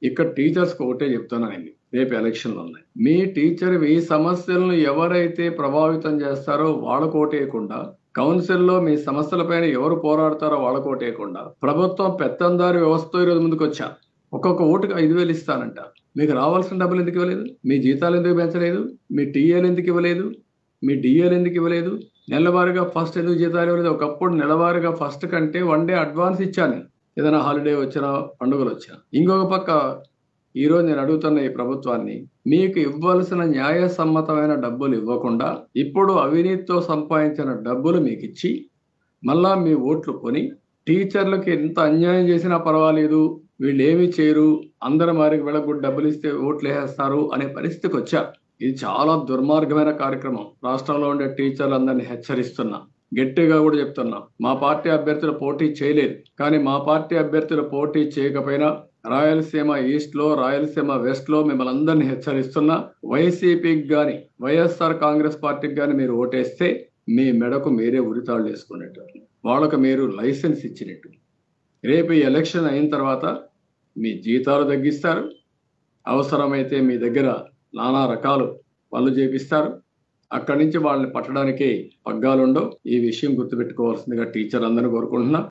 ఇక్కడ టీచర్స్ ఒకటే చెప్తున్నానండి రేపు ఎలక్షన్లు ఉన్నాయి మీ టీచర్ ఈ సమస్యలను ఎవరైతే ప్రభావితం చేస్తారో వాళ్ళకు ఓటేయకుండా కౌన్సిల్లో మీ సమస్యలపైన ఎవరు పోరాడతారో వాళ్ళకు ఓటేయకుండా ప్రభుత్వం పెత్తందారి వ్యవస్థతో ఈరోజు ముందుకు వచ్చా ఒక్కొక్క ఓటుకు ఐదు వేలు ఇస్తానంట మీకు రావాల్సిన డబ్బులు ఎందుకు ఇవ్వలేదు మీ జీతాలు ఎందుకు పెంచలేదు మీ టీఏలు ఎందుకు ఇవ్వలేదు మీ డిఏలు ఎందుకు ఇవ్వలేదు నెలవారీగా ఫస్ట్ ఎందుకు జీతాలు ఇవ్వలేదు ఒకప్పుడు నెలవారీగా ఫస్ట్ కంటే వన్ డే అడ్వాన్స్ ఇచ్చాను నేను. ఏదైనా హాలిడే వచ్చినా పండుగలు వచ్చినా ఇంకొక పక్క ఈరోజు నేను అడుగుతున్న ఈ ప్రభుత్వాన్ని మీకు ఇవ్వాల్సిన న్యాయసమ్మతమైన డబ్బులు ఇవ్వకుండా ఇప్పుడు అవినీతితో సంపాదించిన డబ్బులు మీకు ఇచ్చి మళ్ళా మీ ఓట్లు కొని టీచర్లకు ఎంత అన్యాయం చేసినా పర్వాలేదు వీళ్ళు ఏమీ చేయరు అందరి మారికి వెళ్ళకు డబ్బులు ఇస్తే ఓట్లు వేసేస్తారు అనే పరిస్థితికి వచ్చారు ఇది చాలా దుర్మార్గమైన కార్యక్రమం రాష్ట్రంలో ఉండే టీచర్లందరినీ హెచ్చరిస్తున్నా గట్టిగా కూడా చెప్తున్నా మా పార్టీ అభ్యర్థులు పోటీ చేయలేదు కానీ మా పార్టీ అభ్యర్థులు పోటీ చేయకపోయినా రాయలసీమ ఈస్ట్ లో రాయలసీమ వెస్ట్ లో మిమ్మల్ని అందరినీ హెచ్చరిస్తున్నా వైసీపీకి గాని వైఎస్ఆర్ కాంగ్రెస్ పార్టీకి గాని మీరు ఓటేస్తే మీ మెడకు మీరే ఉరితాళ్ళు వేసుకునేట్టు వాళ్ళకు మీరు లైసెన్స్ ఇచ్చినట్టు రేపు ఈ ఎలక్షన్ అయిన తర్వాత మీ జీతాలు తగ్గిస్తారు అవసరమైతే మీ దగ్గర నానా రకాలు పనులు చేపిస్తారు అక్కడి నుంచి వాళ్ళని పట్టడానికి పగ్గాలుండవు ఈ విషయం గుర్తుపెట్టుకోవాల్సిందిగా టీచర్ అందరూ కోరుకుంటున్నా